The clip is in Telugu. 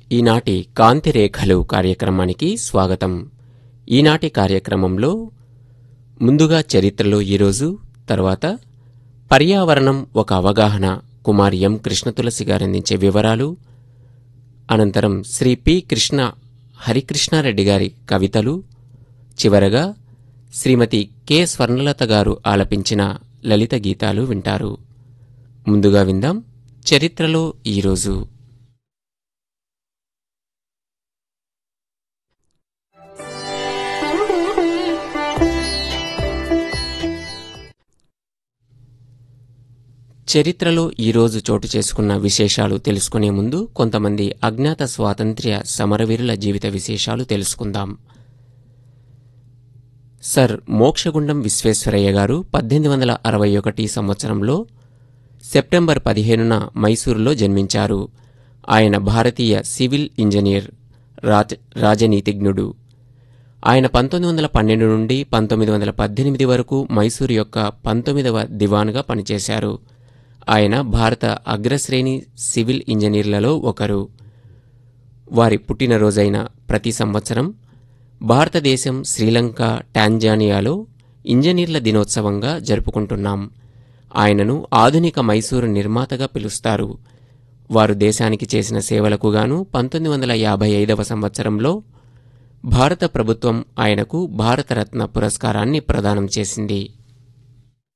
ఈనాటి కాంతి రేఖలు కార్యక్రమానికి స్వాగతం ఈనాటి కార్యక్రమంలో ముందుగా చరిత్రలో ఈరోజు తర్వాత పర్యావరణం ఒక అవగాహన కుమారి ఎం కృష్ణ తులసి గారందించే వివరాలు అనంతరం శ్రీ పి కృష్ణ హరికృష్ణారెడ్డి గారి కవితలు చివరగా శ్రీమతి కె స్వర్ణలత గారు ఆలపించిన లలిత గీతాలు వింటారు ముందుగా విందాం చరిత్రలో ఈరోజు చరిత్రలో ఈరోజు చోటు చేసుకున్న విశేషాలు తెలుసుకునే ముందు కొంతమంది అజ్ఞాత స్వాతంత్ర్య సమరవీరుల జీవిత విశేషాలు తెలుసుకుందాం సర్ మోక్షగుండం విశ్వేశ్వరయ్య గారు పద్దెనిమిది వందల అరవై ఒకటి సంవత్సరంలో సెప్టెంబర్ పదిహేనున మైసూరులో జన్మించారు ఆయన భారతీయ సివిల్ ఇంజనీర్ రాజ రాజనీతిజ్ఞుడు ఆయన పంతొమ్మిది వందల పన్నెండు నుండి పంతొమ్మిది వందల పద్దెనిమిది వరకు మైసూరు యొక్క పంతొమ్మిదవ దివాన్గా పనిచేశారు ఆయన భారత అగ్రశ్రేణి సివిల్ ఇంజనీర్లలో ఒకరు వారి పుట్టినరోజైన ప్రతి సంవత్సరం భారతదేశం శ్రీలంక టాంజానియాలో ఇంజనీర్ల దినోత్సవంగా జరుపుకుంటున్నాం ఆయనను ఆధునిక మైసూరు నిర్మాతగా పిలుస్తారు వారు దేశానికి చేసిన సేవలకు గాను పంతొమ్మిది వందల యాభై ఐదవ సంవత్సరంలో భారత ప్రభుత్వం ఆయనకు భారతరత్న పురస్కారాన్ని ప్రదానం చేసింది